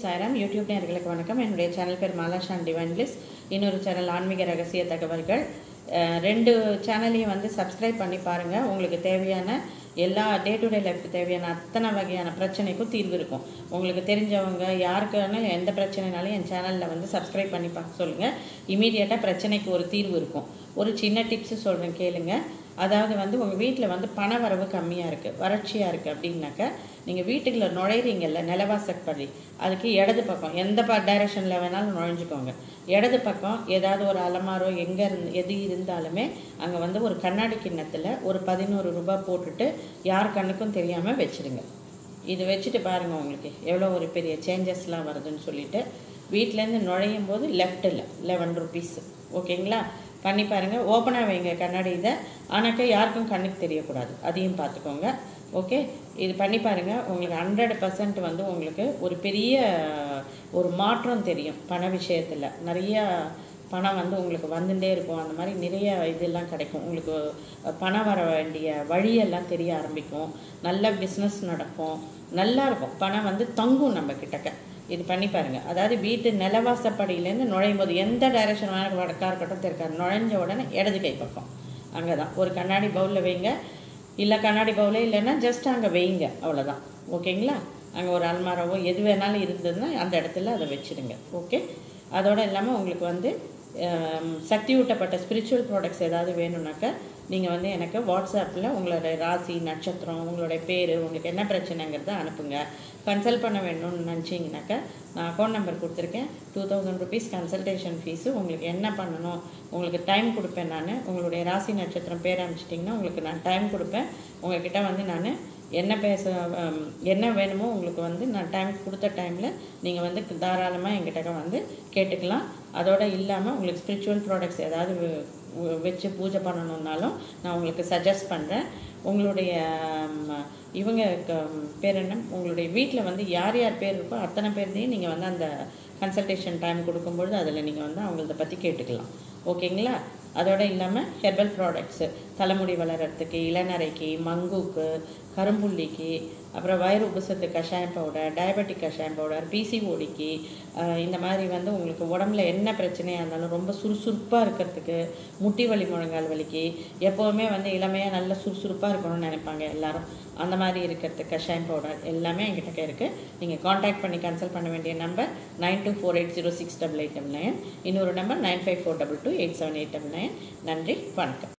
Sairam YouTube நேயர்களுக்கு வணக்கம் என்னுடைய சேனல் பேர் மாலாஷான் டிவைன் பிளிஸ் இன்னொரு சேனல் ஆன்மீக ரகசிய தகவல்கள் அஹ், ரெண்டு சேனலையும் வந்து சப்ஸ்கிரைப் பண்ணி பாருங்கள் உங்களுக்கு தேவையான எல்லா டே டு டே லைஃப்க்கு தேவையான அத்தனை வகையான பிரச்சனைக்கும் தீர்வு இருக்கும் உங்களுக்கு தெரிஞ்சவங்க யாருக்கான எந்த பிரச்சனைனாலும் என் சேனலில் வந்து சப்ஸ்கிரைப் பண்ணி பார்க்க சொல்லுங்கள் இமீடியட்டாக பிரச்சனைக்கு ஒரு தீர்வு இருக்கும் ஒரு சின்ன டிப்ஸு சொல்கிறேன் கேளுங்க அதாவது வந்து உங்கள் வீட்டில் வந்து பண வரவு கம்மியாக இருக்குது வறட்சியாக இருக்குது அப்படின்னாக்கா நீங்கள் வீட்டுக்குள்ள நுழையிறீங்கல்ல நிலவாசப்படி அதுக்கு இடது பக்கம் எந்த ப டைரெக்ஷனில் வேணாலும் நுழைஞ்சுக்கோங்க இடது பக்கம் ஏதாவது ஒரு அலமாரோ எங்கே இருந்து எது இருந்தாலுமே அங்கே வந்து ஒரு கண்ணாடி கிண்ணத்தில் ஒரு பதினோரு ரூபாய் போட்டுட்டு யார் கண்ணுக்கும் தெரியாமல் வச்சுருங்க இது வச்சுட்டு பாருங்கள் உங்களுக்கு எவ்வளோ ஒரு பெரிய சேஞ்சஸ்லாம் வருதுன்னு சொல்லிட்டு வீட்டிலேருந்து நுழையும் போது லெஃப்ட்டில் லெவன் ருபீஸ் ஓகேங்களா பண்ணி பாருங்கள் ஓப்பனாக வைங்க கண்ணாடி இதை ஆனாக்கா யாருக்கும் கண்ணுக்கு தெரியக்கூடாது அதையும் பார்த்துக்கோங்க ஓகே இது பண்ணி பாருங்கள் உங்களுக்கு ஹண்ட்ரட் பர்சன்ட் வந்து உங்களுக்கு ஒரு பெரிய ஒரு மாற்றம் தெரியும் பண விஷயத்தில் நிறைய பணம் வந்து உங்களுக்கு வந்துட்டே இருக்கும் அந்த மாதிரி நிறைய இதெல்லாம் கிடைக்கும் உங்களுக்கு பணம் வர வேண்டிய வழியெல்லாம் தெரிய ஆரம்பிக்கும் நல்ல பிஸ்னஸ் நடக்கும் நல்லா இருக்கும் பணம் வந்து தங்கும் நம்ம கிட்டக்க இது பண்ணி பாருங்க அதாவது வீட்டு நிலவாசப்படியிலேருந்து நுழையும் போது எந்த டைரக்ஷன் வேணாலும் வடக்கா இருக்கட்டும் தெற்கா நுழைஞ்ச உடனே இடது கை பக்கம் அங்கே தான் ஒரு கண்ணாடி பவுலில் வைங்க இல்லை கண்ணாடி பவுலே இல்லைன்னா ஜஸ்ட் அங்கே வைங்க அவ்வளோதான் ஓகேங்களா அங்கே ஒரு அல்மாராவோ எது வேணாலும் இருந்ததுன்னா அந்த இடத்துல அதை வச்சுடுங்க ஓகே அதோடு இல்லாமல் உங்களுக்கு வந்து ஹம், சக்தி ஊட்டப்பட்ட ஸ்பிரிச்சுவல் ப்ராடக்ட்ஸ் ஏதாவது வேணும்னாக்கா நீங்கள் வந்து எனக்கு வாட்ஸ்அப்பில் உங்களோட ராசி நட்சத்திரம் உங்களுடைய பேர் உங்களுக்கு என்ன பிரச்சனைங்கிறத அனுப்புங்க கன்சல்ட் பண்ண வேணும்னு நினச்சிங்கனாக்கா நான் அக்கௌண்ட் நம்பர் கொடுத்துருக்கேன் two thousand rupees consultation fees உங்களுக்கு என்ன பண்ணணும் உங்களுக்கு டைம் கொடுப்பேன் நான் உங்களுடைய ராசி நட்சத்திரம் பேர் அனுப்பிச்சிட்டிங்கன்னா உங்களுக்கு நான் டைம் கொடுப்பேன் உங்ககிட்ட வந்து நான் என்ன பேச ஹம், என்ன வேணுமோ உங்களுக்கு வந்து நான் டைம் கொடுத்த டைமில் நீங்கள் வந்து தாராளமாக எங்கிட்ட வந்து கேட்டுக்கலாம் அதோடு இல்லாமல் உங்களுக்கு ஸ்பிரிச்சுவல் ப்ராடக்ட்ஸ் ஏதாவது வெ- வெ- வச்சு பூஜை பண்ணணுன்னாலும் நான் உங்களுக்கு சஜஸ்ட் பண்ணுறேன் உங்களுடைய ஹம், இவங்க க- பேர் என்ன உங்களுடைய வீட்டில் வந்து யார் யார் பேர் இருக்கோ அத்தனை பேர்தையும் நீங்கள் வந்து அந்த கன்சல்டேஷன் டைம் கொடுக்கும்பொழுது அதில் நீங்கள் வந்து அவங்களத பற்றி கேட்டுக்கலாம் ஓகேங்களா அதோட இல்லாமல் ஹெர்பல் ப்ராடக்ட்ஸு தலைமுடி வளர்கிறதுக்கு இளநரைக்கு மங்குக்கு கரும்புள்ளிக்கு அப்புறம் வயிறு உபசத்து கஷாயம் பவுடர் டயபெட்டிக் கஷாயம் பவுடர் பிசிஓடிக்கு இந்த மாதிரி வந்து உங்களுக்கு உடம்புல என்ன பிரச்சனையாக இருந்தாலும் ரொம்ப சுறுசுறுப்பாக இருக்கிறதுக்கு முட்டி வலி முழங்கால் வலிக்கு எப்போவுமே வந்து இளமையாக நல்ல சுறுசுறுப்பாக இருக்கணும்னு நினைப்பாங்க எல்லாரும் அந்த மாதிரி இருக்கிறதுக்கு கஷாயம் பவுடர் எல்லாமே என்கிட்ட இருக்குது நீங்கள் காண்டாக்ட் பண்ணி கன்சல்ட் பண்ண வேண்டிய number nine two four eight zero six double eight double nine இன்னொரு number nine five four double two eight seven eight double nine நன்றி வணக்கம்